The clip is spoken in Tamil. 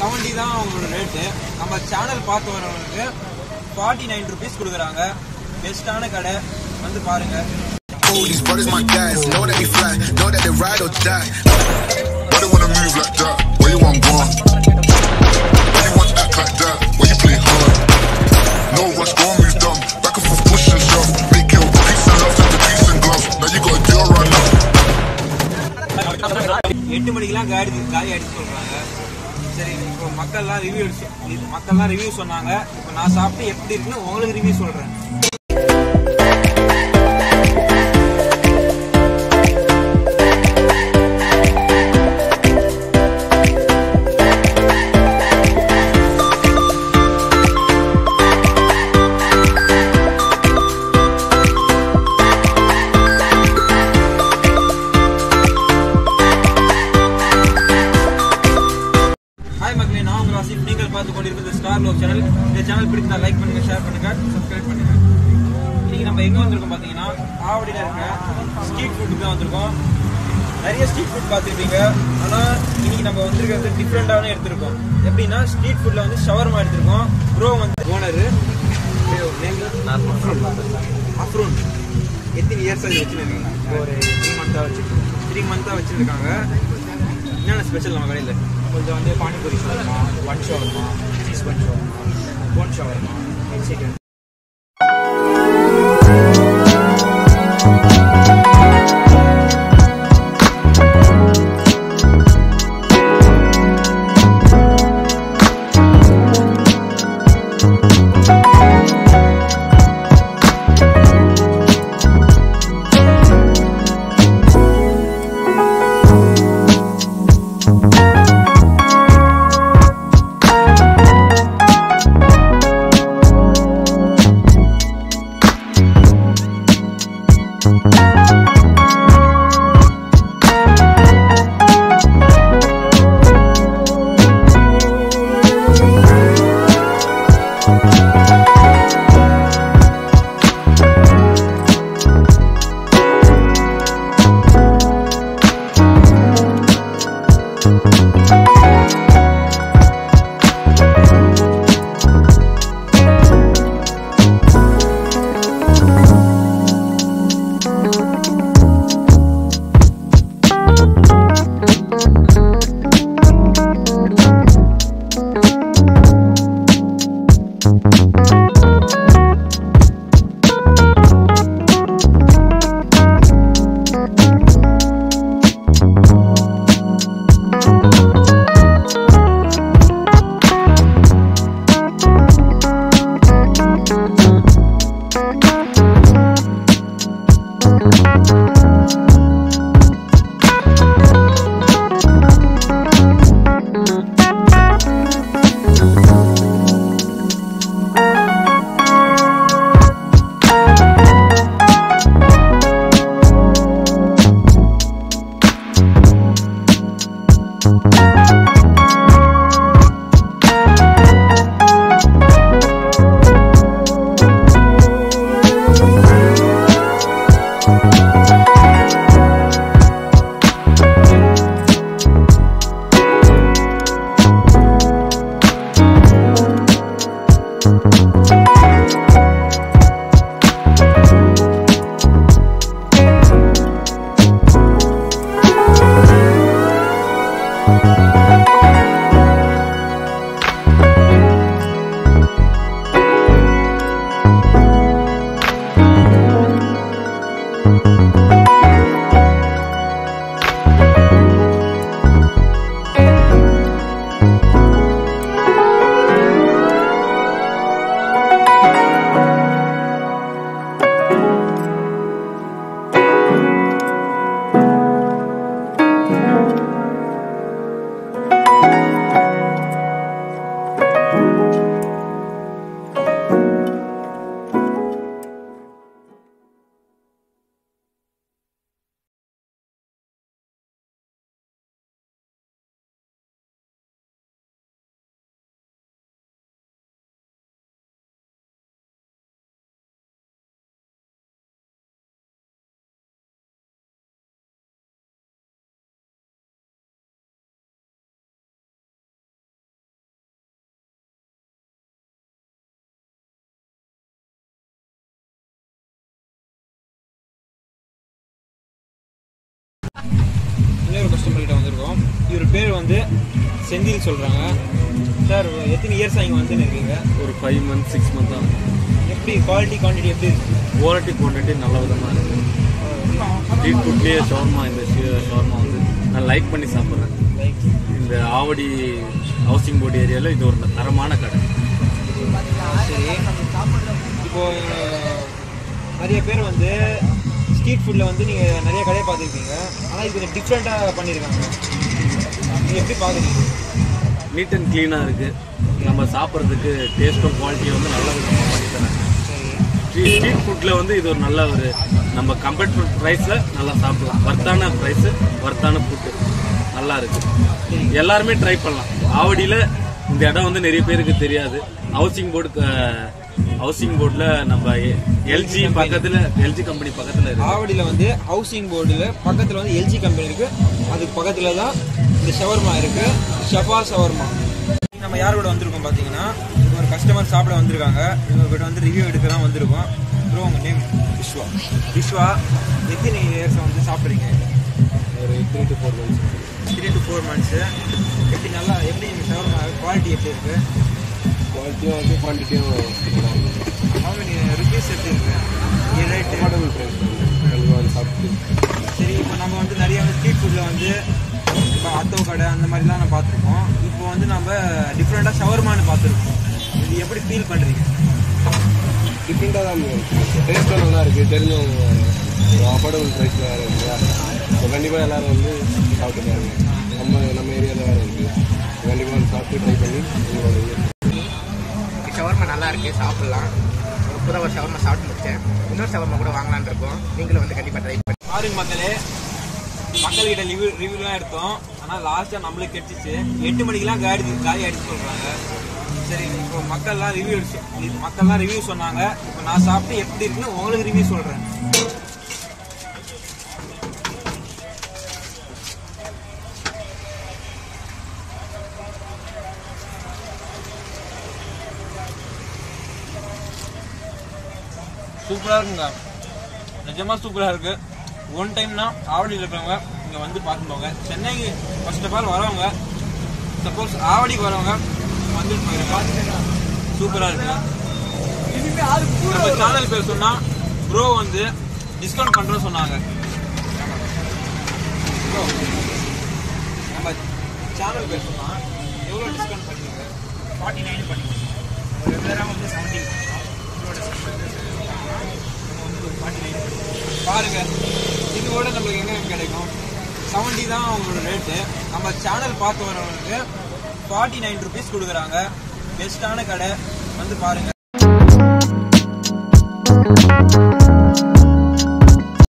செவன்ட்டி தான் அவங்களோட ரேட்டு நம்ம சேனல் பார்த்து வரவங்களுக்கு ஃபார்ட்டி நைன் ருபீஸ் கொடுக்குறாங்க பெஸ்ட்டான கடை வந்து பாருங்க All these brothers my guys, know that they fly, know that they ride or die. Why they wanna move like that? Where you want gone? Why you want act like that? Why you play hard? No rush, go and move dumb. Back and forth, push and shove. Make your peace and love into peace and gloves. Now you gotta do it right now. எட்டு மணிக்கெல்லாம் காடி காலி அடிச்சு சொல்றாங்க சரி இப்போ மக்கள்லாம் ரிவ்யூ மக்கள்லாம் ரிவ்யூ சொன்னாங்க இப்போ நான் சாப்பிட்டு எப்படி இருக்குன்னு உங்களுக்கு ரிவ்யூ சொல்றேன் ஹாய் மக்களே நான் உங்கள் ஆசிப் நீங்கள் பார்த்து கொண்டிருக்கிறது ஸ்டார் லோ சேனல் இந்த சேனல் பிடிச்சா லைக் பண்ணுங்க ஷேர் பண்ணுங்க சப்ஸ்கிரைப் பண்ணுங்க இன்னைக்கு நம்ம எங்க வந்திருக்கோம் பார்த்தீங்கன்னா ஆவடியில் இருக்க ஸ்ட்ரீட் ஃபுட்டுக்கு தான் வந்திருக்கோம் நிறைய ஸ்ட்ரீட் ஃபுட் பார்த்துருப்பீங்க ஆனால் இன்னைக்கு நம்ம வந்திருக்கிறது டிஃப்ரெண்டான எடுத்திருக்கோம் எப்படின்னா ஸ்ட்ரீட் ஃபுட்டில் வந்து ஷவர்மா எடுத்திருக்கோம் ப்ரோ வந்து ஓனரு அப்ரூன் எத்தனை இயர்ஸ் அது வச்சுருக்கீங்க ஒரு த்ரீ மந்த்தாக வச்சுருக்கோம் த்ரீ மந்த்தாக வச்சுருக்காங்க என்னென்ன ஸ்பெஷல் நம்ம கடையில் கொஞ்சம் வந்து panipuri shawarma bun shawarma cheese bun shawarma போன் ஷவர்மா சிக்கன் Thank கஸ்டமர் கிட்ட வந்திருக்கோம் இவர் பேர் வந்து செந்தில் சொல்றாங்க சார் எத்தனை இயர்ஸ் இங்கே வந்துன்னு இருக்கீங்க ஒரு ஃபைவ் மந்த் சிக்ஸ் மந்த் தான் எப்படி குவாலிட்டி குவான்டிட்டி எப்படி இருக்கு குவாலிட்டி குவான்டிட்டி நல்ல விதமாக இருக்குது ஸ்ட்ரீட் ஃபுட்லேயே ஷவர்மா இந்த ஷவர்மா வந்து நான் லைக் பண்ணி சாப்பிட்றேன் லைக் இந்த ஆவடி ஹவுசிங் போர்டு ஏரியாவில் இது ஒரு தரமான கடை சரி இப்போ அஹ், நிறைய பேர் வந்து ஸ்ட்ரீட் ஃபுட்டில் வந்து நீங்கள் நிறைய கடையை பார்த்துருப்பீங்க ஆனால் இது கொஞ்சம் டிஃப்ரெண்ட்டாக பண்ணியிருக்காங்க நீங்கள் எப்படி பார்க்குறீங்க நீட் அண்ட் க்ளீனாக இருக்குது நம்ம சாப்பிட்றதுக்கு டேஸ்ட்டும் குவாலிட்டியும் வந்து நல்ல விதமாக பண்ணி தராங்க சரி ஸ்ட்ரீட் ஸ்ட்ரீட் ஃபுட்டில் வந்து இது ஒரு நல்ல ஒரு நம்ம கம்பேர்ட் ப்ரைஸில் நல்லா சாப்பிடலாம் வர்த்தான ப்ரைஸு வர்த்தான ஃபுட்டு நல்லா இருக்குது எல்லாருமே ட்ரை பண்ணலாம் ஆவடியில் இந்த இடம் வந்து நிறைய பேருக்கு தெரியாது ஹவுசிங் போர்டு ஹவுசிங் போர்டில் நம்ம எல்ஜி பக்கத்தில் எல்ஜி கம்பெனி பக்கத்தில் இருக்கு ஆவடியில் வந்து ஹவுசிங் போர்டில் பக்கத்தில் வந்து எல்ஜி கம்பெனி இருக்கு அதுக்கு பக்கத்தில் தான் இந்த ஷவர்மா இருக்கு ஷபா ஷவர்மா நம்ம யார் கூட வந்திருக்கோம் பார்த்தீங்கன்னா இங்க ஒரு கஸ்டமர் சாப்பிட வந்திருக்காங்க இவங்க கிட்ட வந்து ரிவ்யூ எடுக்க தான் வந்திருக்கோம் ப்ரோ உங்கள் நேம் விஸ்வா விஸ்வா எத்தனை இயர்ஸ் வந்து சாப்பிட்றீங்க ஒரு three to four months three to four months எப்படி நல்லா எப்படி இந்த ஷவர்மா குவாலிட்டி எப்படி இருக்கு குவாலிட்டியும் வந்து குவான்டிட்டியும் how many ருபீஸ் எப்படி இருக்கு ஏ ரேட்டு ப்ரைஸ் சாப்பிட்டு சரி இப்போ நம்ம வந்து நிறைய வந்து ஸ்ட்ரீட் ஃபுட்டில் வந்து இப்போ அத்தோ கடை அந்த மாதிரிலாம் நம்ம பார்த்துருக்கோம் இப்போ வந்து நம்ம டிஃப்ரெண்ட்டாக ஷவர்மான்னு பார்த்துருக்கோம் இது எப்படி ஃபீல் பண்ணுறீங்க டிஃப்ரெண்ட்டாக தான் டேஸ்ட்டும் நல்லா இருக்குது தெரிஞ்சவங்க அஃபோர்டபுள் ப்ரைஸ் வேறு இருக்குல்ல ஸோ கண்டிப்பாக எல்லோரும் வந்து சாப்பிட்டு பாருங்க நம்ம நம்ம ஏரியாவில் வேறு இருக்குது கண்டிப்பாக வந்து சாப்பிட்டு ட்ரை பண்ணி உங்களோட இது ஷவர்மா நல்லா இருக்கு சாப்பிடலாம் இப்போ தான் ஒரு ஷவர்மா சாப்பிட்டு முடிச்சேன் இன்னொரு ஷவர்மா கூட வாங்கலாம்னு இருக்கோம் நீங்களும் வந்து கண்டிப்பாக ட்ரை பண்ணி பாருங்க மக்களே மக்கள்கிட்ட ரிவ்யூ ரிவ்யூலாம் எடுத்தோம் ஆனால் லாஸ்ட்டாக நம்மளுக்கு கிடைச்சிச்சு எட்டு மணிக்கெலாம் காடி காலி ஆயிடுச்சு சொல்கிறாங்க சரி இப்போ மக்கள்லாம் ரிவ்யூ மக்கள்லாம் ரிவ்யூ சொன்னாங்க இப்போ நான் சாப்பிட்டு எப்படி இருக்குன்னு உங்களுக்கு ரிவ்யூ சொல்கிறேன் சூப்பராக இருக்குங்க நிஜமாக சூப்பராக இருக்கு ஒன் டைம்னா ஆவடியில் இருக்கிறவங்க இங்கே வந்து பார்த்துக்கோங்க சென்னைக்கு ஃபர்ஸ்ட் ஆஃப் ஆல் வரவங்க சப்போஸ் ஆவடிக்கு வரவங்க வந்து பாருங்க சூப்பராக இருக்கு நம்ம சேனல் பேர் சொன்னா ப்ரோ வந்து டிஸ்கவுண்ட் பண்ணுறோம் சொன்னாங்க Bro, நம்ம சேனல் பேர் சொன்னா எவ்வளோ டிஸ்கவுண்ட் பண்ணுவீங்க ஃபார்ட்டி நைன் பண்ணி ரெகுலராக வந்து செவன்டீன் பாருங்க இதோட நம்மளுக்கு எங்க கிடைக்கும் செவன்டி தான் அவங்களோட ரேட்டு நம்ம சேனல் பார்த்து வரவங்களுக்கு ஃபார்ட்டி நைன் ருபீஸ் கொடுக்குறாங்க பெஸ்ட்டான கடை வந்து பாருங்க